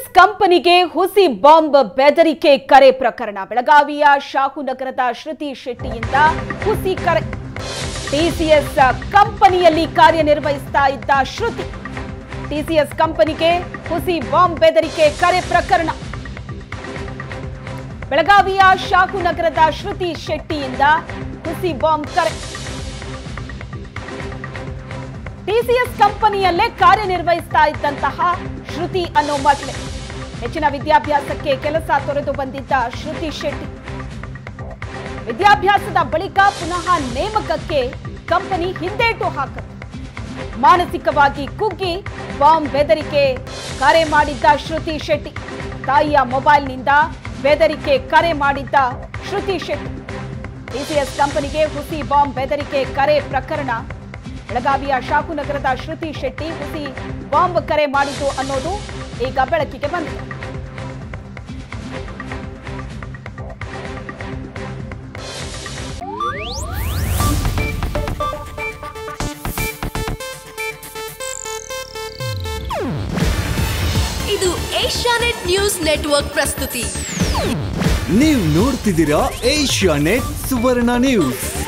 ಕಂಪನಿಗೆ ಹುಸಿ ಬಾಂಬ್ ಬೆದರಿಕೆ ಕರೆ ಪ್ರಕರಣ ಬೆಳಗಾವಿಯ ಶಾಹುನಗರದ ಶ್ರುತಿ ಶೆಟ್ಟಿಯಿಂದ ಹುಸಿ ಕರೆ ಟಿಸಿಎಸ್ ಕಂಪನಿಯಲ್ಲಿ ಕಾರ್ಯನಿರ್ವಹಿಸ್ತಾ ಇದ್ದ ಶ್ರುತಿ ಟಿಸಿಎಸ್ ಕಂಪನಿಗೆ ಹುಸಿ ಬಾಂಬ್ ಬೆದರಿಕೆ ಕರೆ ಪ್ರಕರಣ ಬೆಳಗಾವಿಯ ಶಾಹುನಗರದ ಶ್ರುತಿ ಶೆಟ್ಟಿಯಿಂದ ಹುಸಿ ಬಾಂಬ್ ಕರೆ ಟಿಸಿಎಸ್ ಕಂಪನಿಯಲ್ಲೇ ಕಾರ್ಯನಿರ್ವಹಿಸ್ತಾ ಇದ್ದಂತಹ ಶ್ರುತಿ ಅನ್ನೋ ಮಹಿಳೆ ಹೆಚ್ಚಿನ ವಿದ್ಯಾಭ್ಯಾಸಕ್ಕೆ ಕೆಲಸ ತೊರೆದು ಬಂದಿದ್ದ ಶ್ರುತಿ ಶೆಟ್ಟಿ ವಿದ್ಯಾಭ್ಯಾಸದ ಬಳಿಕ ಪುನಃ ನೇಮಕಕ್ಕೆ ಕಂಪನಿ ಹಿಂದೇಟು ಹಾಕುತ್ತೆ ಮಾನಸಿಕವಾಗಿ ಕುಗ್ಗಿ ಬಾಂಬ್ ಬೆದರಿಕೆ ಕರೆ ಮಾಡಿದ್ದ ಶ್ರುತಿ ಶೆಟ್ಟಿ ತಾಯಿಯ ಮೊಬೈಲ್ನಿಂದ ಬೆದರಿಕೆ ಕರೆ ಮಾಡಿದ್ದ ಶ್ರುತಿ ಶೆಟ್ಟಿ ಟಿಸಿಎಸ್ ಕಂಪನಿಗೆ ಹುಸಿ ಬಾಂಬ್ ಬೆದರಿಕೆ ಕರೆ ಪ್ರಕರಣ ಬೆಳಗಾವಿಯ ಶಾಕುನಗರದ ಶ್ರುತಿ ಶೆಟ್ಟಿ ಹುಸಿ ಬಾಂಬ್ ಕರೆ ಮಾಡಿತು ಅನ್ನೋದು ಈಗ ಬೆಳಕಿಗೆ ಬಂದಿದೆ ಇದು ಏಷ್ಯಾನೆಟ್ ನ್ಯೂಸ್ ನೆಟ್ವರ್ಕ್ ಪ್ರಸ್ತುತಿ ನೀವು ನೋಡ್ತಿದ್ದೀರಾ ಏಷ್ಯಾ ನೆಟ್ ಸುವರ್ಣ ನ್ಯೂಸ್